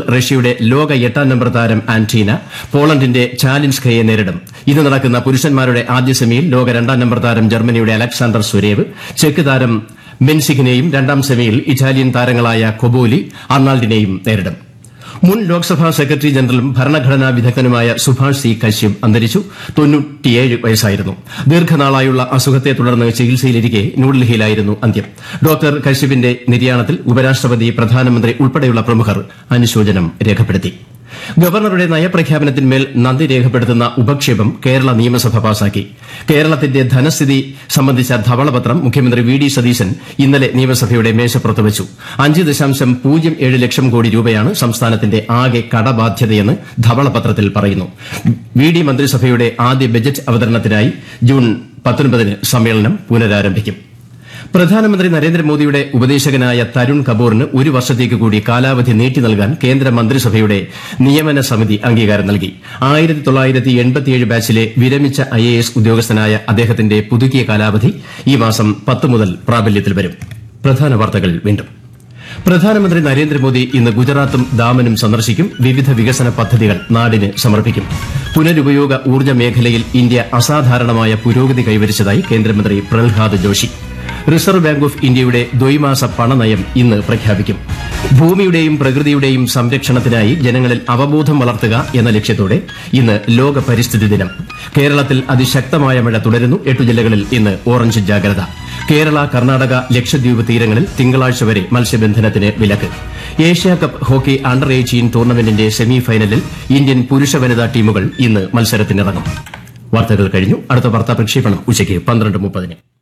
റഷ്യയുടെ ലോക എട്ടാം നമ്പർ താരം ആന്റീന പോളണ്ടിന്റെ ചാലിൻസ്കയെ നേരിടും ഇന്ന് നടക്കുന്ന പുരുഷന്മാരുടെ ആദ്യ സെമിയിൽ ലോക രണ്ടാം നമ്പർ താരം ജർമ്മനിയുടെ അലക്സാണ്ടർ സുരേവ് ചെക്ക് താരം മെൻസിഖിനെയും രണ്ടാം സെമിയിൽ ഇറ്റാലിയൻ താരങ്ങളായ കൊബോലി അർണാൾഡിനെയും നേരിടും മുൻ ലോക്സഭാ സെക്രട്ടറി ജനറലും ഭരണഘടനാ വിദഗ്ധനുമായ സുഭാഷ് സി കശ്യപ് അന്തരിച്ചു തൊണ്ണൂറ്റിയേഴ് വയസ്സായിരുന്നു ദീർഘനാളായുള്ള അസുഖത്തെ തുടർന്ന് ചികിത്സയിലിരിക്കെ ന്യൂഡൽഹിയിലായിരുന്നു അന്ത്യം ഡോക്ടർ കശ്യപിന്റെ നിര്യാണത്തിൽ ഉപരാഷ്ട്രപതി പ്രധാനമന്ത്രി ഉൾപ്പെടെയുള്ള പ്രമുഖർ അനുശോചനം രേഖപ്പെടുത്തി ഗവർണറുടെ നയപ്രഖ്യാപനത്തിന്മേൽ നന്ദി രേഖപ്പെടുത്തുന്ന ഉപക്ഷേപം കേരള നിയമസഭ പാസാക്കി കേരളത്തിന്റെ ധനസ്ഥിതി സംബന്ധിച്ച ധവളപത്രം മുഖ്യമന്ത്രി വി ഡി സതീശൻ ഇന്നലെ നിയമസഭയുടെ മേശപ്പുറത്ത് വെച്ചു അഞ്ച് ദശാംശം പൂജ്യം ഏഴ് ലക്ഷം കോടി രൂപയാണ് സംസ്ഥാനത്തിന്റെ ആകെ കടബാധ്യതയെന്ന് ധവളപത്രത്തിൽ പറയുന്നു വി ഡി മന്ത്രിസഭയുടെ ആദ്യ ബജറ്റ് അവതരണത്തിനായി ജൂൺ പത്തൊൻപതിന് സമ്മേളനം പുനരാരംഭിക്കും പ്രധാനമന്ത്രി നരേന്ദ്രമോദിയുടെ ഉപദേശകനായ തരുൺ കപൂറിന് ഒരു വർഷത്തേക്ക് കൂടി കാലാവധി നീട്ടി നൽകാൻ കേന്ദ്ര മന്ത്രിസഭയുടെ നിയമന സമിതി അംഗീകാരം നൽകി ആയിരത്തി തൊള്ളായിരത്തി എൺപത്തിയേഴ് ബാച്ചിലെ വിരമിച്ച ഐ എ എസ് ഉദ്യോഗസ്ഥനായ അദ്ദേഹത്തിന്റെ പുതുക്കിയ കാലാവധി ഈ മാസം പത്ത് മുതൽ പ്രാബല്യത്തിൽ വരും പ്രധാന വാർത്തകൾ വീണ്ടും പ്രധാനമന്ത്രി നരേന്ദ്രമോദി ഇന്ന് ഗുജറാത്തും ദാമനും സന്ദർശിക്കും വിവിധ വികസന പദ്ധതികൾ നാടിന് സമർപ്പിക്കും പുനരുപയോഗ ഊർജ്ജ മേഖലയിൽ ഇന്ത്യ അസാധാരണമായ പുരോഗതി കൈവരിച്ചതായി കേന്ദ്രമന്ത്രി Prahlad Joshi reserve bank of ഇന്ത്യയുടെ ദ്വൈമാസ പണനയം ഇന്ന് പ്രഖ്യാപിക്കും ഭൂമിയുടെയും പ്രകൃതിയുടെയും സംരക്ഷണത്തിനായി ജനങ്ങളിൽ അവബോധം വളർത്തുക എന്ന ലക്ഷ്യത്തോടെ ഇന്ന് ലോക പരിസ്ഥിതി ദിനം കേരളത്തിൽ അതിശക്തമായ മഴ തുടരുന്നു എട്ടു ജില്ലകളിൽ ഇന്ന് ഓറഞ്ച് ജാഗ്രത കേരള കർണാടക ലക്ഷദ്വീപ് തീരങ്ങളിൽ തിങ്കളാഴ്ച വരെ മത്സ്യബന്ധനത്തിന് വിലക്ക് Asia cup hockey under eighteen ടൂർണമെന്റിന്റെ സെമി ഫൈനലിൽ ഇന്ത്യൻ പുരുഷ വനിതാ ടീമുകൾ ഇന്ന് മത്സരത്തിനിറങ്ങും വാർത്തകൾ കഴിഞ്ഞു അടുത്ത വാർത്താ പ്രക്ഷേപണം ഉച്ചയ്ക്ക് പന്ത്രണ്ട് മുപ്പതിന്